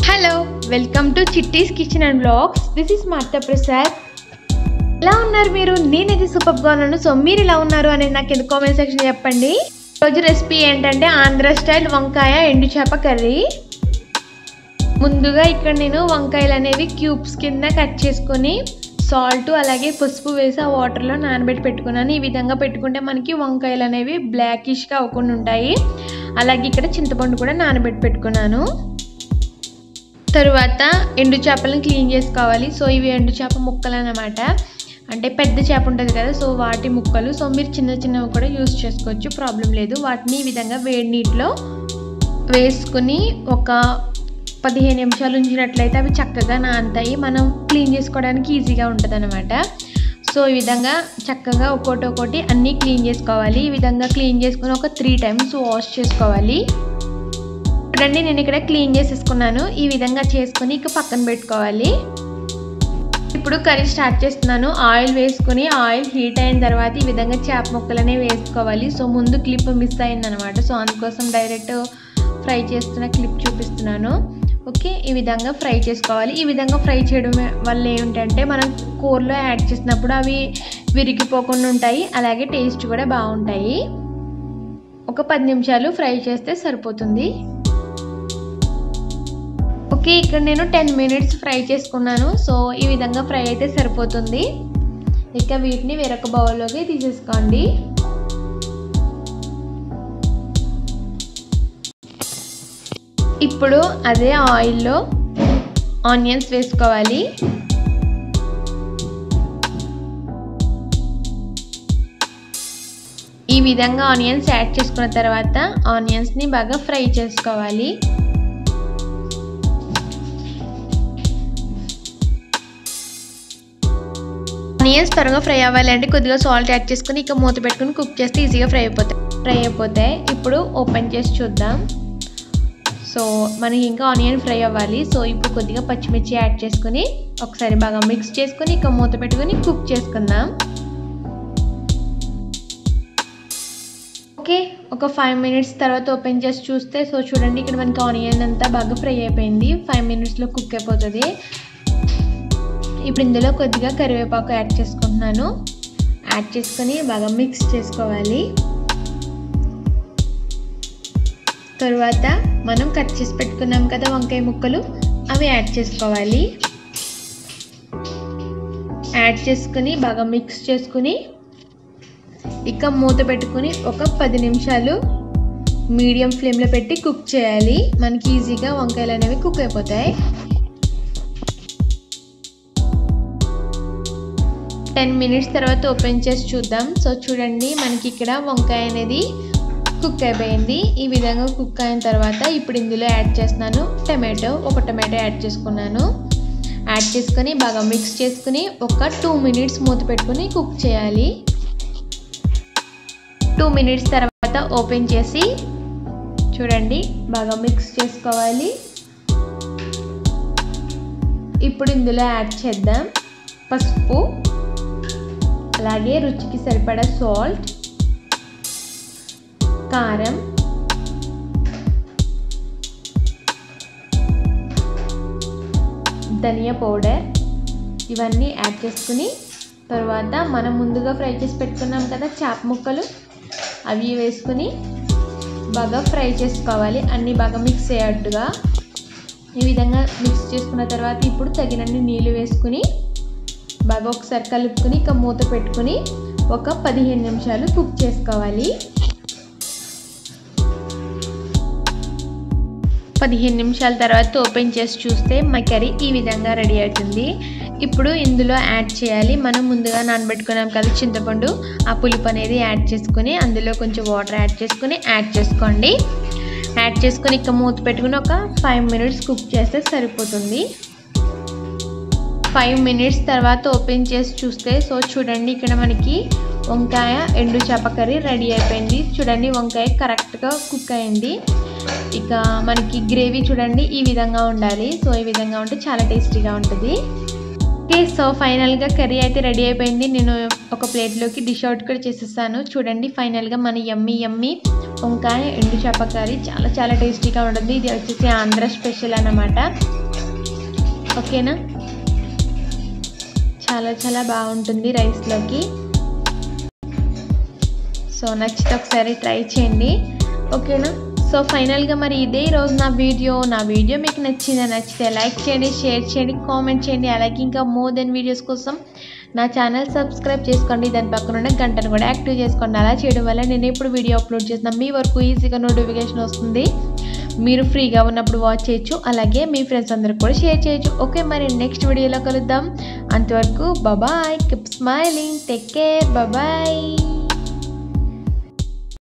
hello welcome to Chitti's kitchen and blogs this is Martha Prasad ఎలా ఉన్నారు మీరు నేనైతే సూపర్గా ఉన్నాను సో మీరు ఎలా ఉన్నారు అనేది నాకు కింద కామెంట్ సెక్షన్ చెప్పండి రోజు రెసిపీ ఏంటంటే ఆంధ్ర స్టైల్ వంకాయ ఎండు చేప కర్రీ ముందుగా ఇక్కడ నేను వంకాయలు అనేవి క్యూబ్స్ కింద కట్ చేసుకొని సాల్ట్ అలాగే పసుపు వేసి ఆ వాటర్లో నానబెట్టి పెట్టుకున్నాను ఈ విధంగా పెట్టుకుంటే మనకి వంకాయలు అనేవి బ్లాకిష్గా అవ్వకుండా ఉంటాయి అలాగే ఇక్కడ చింతపండు కూడా నానబెట్టి పెట్టుకున్నాను తరువాత ఎండు చేపలను క్లీన్ చేసుకోవాలి సో ఇవి ఎండు చేప ముక్కలు అన్నమాట అంటే పెద్ద చేప ఉంటుంది కదా సో వాటి ముక్కలు సో మీరు చిన్న చిన్నవి కూడా యూస్ చేసుకోవచ్చు ప్రాబ్లం లేదు వాటిని ఈ విధంగా వేడి నీటిలో వేసుకుని ఒక పదిహేను నిమిషాలు ఉంచినట్లయితే అవి చక్కగా నానతాయి మనం క్లీన్ చేసుకోవడానికి ఈజీగా ఉంటుంది అనమాట సో ఈ విధంగా చక్కగా ఒక్కోటి ఒక్కోటి అన్నీ క్లీన్ చేసుకోవాలి ఈ విధంగా క్లీన్ చేసుకుని ఒక త్రీ టైమ్స్ వాష్ చేసుకోవాలి చూడండి నేను ఇక్కడ క్లీన్ చేసేసుకున్నాను ఈ విధంగా చేసుకుని ఇక పక్కన పెట్టుకోవాలి ఇప్పుడు కర్రీ స్టార్ట్ చేస్తున్నాను ఆయిల్ వేసుకుని ఆయిల్ హీట్ అయిన తర్వాత ఈ విధంగా చేప ముక్కలనే వేసుకోవాలి సో ముందు క్లిప్ మిస్ అయిందనమాట సో అందుకోసం డైరెక్ట్ ఫ్రై చేస్తున్న క్లిప్ చూపిస్తున్నాను ఓకే ఈ విధంగా ఫ్రై చేసుకోవాలి ఈ విధంగా ఫ్రై చేయడం వల్ల ఏమిటంటే మనం కూరలో యాడ్ చేసినప్పుడు అవి విరిగిపోకుండా ఉంటాయి అలాగే టేస్ట్ కూడా బాగుంటాయి ఒక పది నిమిషాలు ఫ్రై చేస్తే సరిపోతుంది ఓకే ఇక్కడ నేను టెన్ మినిట్స్ ఫ్రై చేసుకున్నాను సో ఈ విధంగా ఫ్రై అయితే సరిపోతుంది ఇక వీటిని వేరొక బౌల్లోకి తీసేసుకోండి ఇప్పుడు అదే ఆయిల్లో ఆనియన్స్ వేసుకోవాలి ఈ విధంగా ఆనియన్స్ యాడ్ చేసుకున్న తర్వాత ఆనియన్స్ని బాగా ఫ్రై చేసుకోవాలి ఆనియన్స్ త్వరగా ఫ్రై అవ్వాలి అంటే కొద్దిగా సాల్ట్ యాడ్ చేసుకుని ఇక మూత పెట్టుకుని కుక్ చేస్తే ఈజీగా ఫ్రై అయిపోతాయి ఫ్రై అయిపోతాయి ఇప్పుడు ఓపెన్ చేసి చూద్దాం సో మనకి ఇంకా ఆనియన్ ఫ్రై అవ్వాలి సో ఇప్పుడు కొద్దిగా పచ్చిమిర్చి యాడ్ చేసుకుని ఒకసారి బాగా మిక్స్ చేసుకుని ఇక మూత పెట్టుకుని కుక్ చేసుకుందాం ఓకే ఒక ఫైవ్ మినిట్స్ తర్వాత ఓపెన్ చేసి చూస్తే సో చూడండి ఇక్కడ మనకి ఆనియన్ అంతా బాగా ఫ్రై అయిపోయింది ఫైవ్ మినిట్స్లో కుక్ అయిపోతుంది ఇప్పుడు ఇందులో కొద్దిగా కరివేపాకు యాడ్ చేసుకుంటున్నాను యాడ్ చేసుకొని బాగా మిక్స్ చేసుకోవాలి తరువాత మనం కట్ చేసి పెట్టుకున్నాం కదా వంకాయ ముక్కలు అవి యాడ్ చేసుకోవాలి యాడ్ చేసుకుని బాగా మిక్స్ చేసుకుని ఇక మూత పెట్టుకుని ఒక పది నిమిషాలు మీడియం ఫ్లేమ్లో పెట్టి కుక్ చేయాలి మనకి ఈజీగా వంకాయలు అనేవి కుక్ అయిపోతాయి టెన్ మినిట్స్ తర్వాత ఓపెన్ చేసి చూద్దాం సో చూడండి మనకి ఇక్కడ వంకాయ అనేది కుక్ అయిపోయింది ఈ విధంగా కుక్ అయిన తర్వాత ఇప్పుడు ఇందులో యాడ్ చేస్తున్నాను టమాటో ఒక టమాటో యాడ్ చేసుకున్నాను యాడ్ చేసుకొని బాగా మిక్స్ చేసుకుని ఒక టూ మినిట్స్ మూత పెట్టుకుని కుక్ చేయాలి టూ మినిట్స్ తర్వాత ఓపెన్ చేసి చూడండి బాగా మిక్స్ చేసుకోవాలి ఇప్పుడు ఇందులో యాడ్ చేద్దాం పసుపు అలాగే రుచికి సరిపడా సాల్ట్ కారం ధనియా పౌడర్ ఇవన్నీ యాడ్ చేసుకుని తర్వాత మనం ముందుగా ఫ్రై చేసి పెట్టుకున్నాం కదా చేప ముక్కలు అవి వేసుకుని బాగా ఫ్రై చేసుకోవాలి అన్నీ బాగా మిక్స్ అయ్యేట్టుగా ఈ విధంగా మిక్స్ చేసుకున్న తర్వాత ఇప్పుడు తగినన్ని నీళ్ళు వేసుకుని బాగా ఒకసారి కలుపుకుని ఇక మూత పెట్టుకుని ఒక పదిహేను నిమిషాలు కుక్ చేసుకోవాలి పదిహేను నిమిషాల తర్వాత ఓపెన్ చేసి చూస్తే మా కర్రీ ఈ విధంగా రెడీ అవుతుంది ఇప్పుడు ఇందులో యాడ్ చేయాలి మనం ముందుగా నానబెట్టుకున్నాం కదా చింతపండు ఆ పులుపు అనేది యాడ్ చేసుకుని అందులో కొంచెం వాటర్ యాడ్ చేసుకుని యాడ్ చేసుకోండి యాడ్ చేసుకుని ఇక మూత పెట్టుకుని ఒక ఫైవ్ మినిట్స్ కుక్ చేస్తే సరిపోతుంది ఫైవ్ మినిట్స్ తర్వాత ఓపెన్ చేసి చూస్తే సో చూడండి ఇక్కడ మనకి వంకాయ ఎండు చేప కర్రీ రెడీ అయిపోయింది చూడండి వంకాయ కరెక్ట్గా కుక్ అయింది ఇక మనకి గ్రేవీ చూడండి ఈ విధంగా ఉండాలి సో ఈ విధంగా ఉంటే చాలా టేస్టీగా ఉంటుంది ఓకే సో ఫైనల్గా కర్రీ అయితే రెడీ అయిపోయింది నేను ఒక ప్లేట్లోకి డిష్ అవుట్ కూడా చేసేసాను చూడండి ఫైనల్గా మన యమ్మీ యమ్మీ వంకాయ ఎండు చేప కర్రీ చాలా చాలా టేస్టీగా ఉంటుంది ఇది వచ్చేసి ఆంధ్ర స్పెషల్ అన్నమాట ఓకేనా చాలా చాలా బాగుంటుంది రైస్లోకి సో నచ్చితే ఒకసారి ట్రై చేయండి ఓకేనా సో ఫైనల్గా మరి ఇదే రోజు నా వీడియో నా వీడియో మీకు నచ్చిందా నచ్చితే లైక్ చేయండి షేర్ చేయండి కామెంట్ చేయండి అలాగే ఇంకా మోర్ దెన్ వీడియోస్ కోసం నా ఛానల్ సబ్స్క్రైబ్ చేసుకోండి దాని పక్కన ఉన్న గంటను కూడా యాక్టివ్ చేసుకోండి అలా చేయడం వల్ల నేను ఎప్పుడు వీడియో అప్లోడ్ చేసిన మీ వరకు ఈజీగా నోటిఫికేషన్ వస్తుంది మీరు ఫ్రీగా ఉన్నప్పుడు వాచ్ చేయొచ్చు అలాగే మీ ఫ్రెండ్స్ అందరికి కూడా షేర్ చేయొచ్చు ఓకే మరి నెక్స్ట్ వీడియోలో కలుద్దాం అంతవరకు బాబాయ్ కీప్ స్మైలింగ్ టేక్ కేర్ బాబాయ్